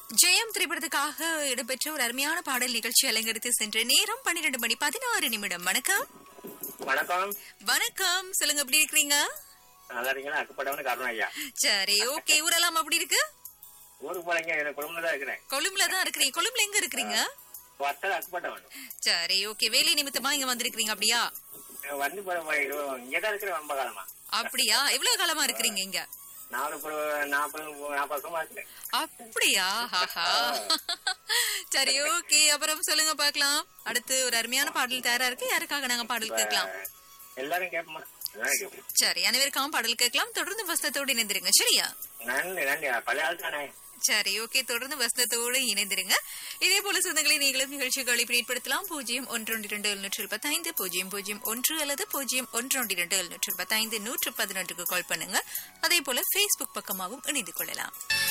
ஜெயம் திரைப்படத்துக்காக இடம்பெற்ற ஒரு அருமையான பாடல் நிகழ்ச்சி அலங்கரித்து சென்ற நேரம் பன்னிரண்டு மணி பதினாறு நிமிடம் வணக்கம் வணக்கம் வணக்கம் சொல்லுங்க எப்படி இருக்கிறீங்க நல்லா இருக்கீங்களா அக்கப்பட்டவனு காரணம் ஐயா சரி ஓகே ஊரெல்லாம் அப்படி இருக்கு ஊருக்கு போறீங்க எனக்கு குடும்பம் தான் இருக்கிறேன் கொழும்புல தான் இருக்கிறீங்க கொழும்புல எங்க இருக்கிறீங்க வத்தல் அக்கப்பட்டவன் சரி ஓகே வேலை நிமித்தமா இங்க வந்திருக்கிறீங்க அப்படியா வந்து இங்கதான் இருக்கிறேன் ரொம்ப காலமா அப்படியா எவ்வளவு காலமா இருக்கிறீங்க இங்க நாலு நாற்பது நாற்பது வருஷமா இருக்கிறேன் அப்படியா ஆஹா சரி ஓகே அப்புறம் சொல்லுங்க பார்க்கலாம் அடுத்து ஒரு அருமையான பாடல் தயாரா இருக்கு யாருக்காக நாங்க பாடல் கேட்கலாம் எல்லாரும் கேட்போமா எல்லாரும் கேட்போம் சரி அனைவருக்காகவும் பாடல் கேட்கலாம் தொடர்ந்து வசனத்தோடு இணைந்திருங்க சரியா நன்றி நன்றி பழைய ஆள் தானே சரி ஓகே தொடர்ந்து வசனத்தோடு இணைந்திருங்க இதே போல சொந்தங்களை நீங்களும் நிகழ்ச்சிகளை பயன்படுத்தலாம் பூஜ்ஜியம் ஒன்று இரண்டு எழுநூற்று இருபத்தைந்து பூஜ்ஜியம் பூஜ்ஜியம் ஒன்று அல்லது பூஜ்ஜியம் ஒன்று இரண்டு எழுநூற்று இருபத்தைந்து நூற்று பதினொன்றுக்கு கால் பண்ணுங்க அதே போல Facebook பக்கமாகவும் இணைந்து கொள்ளலாம்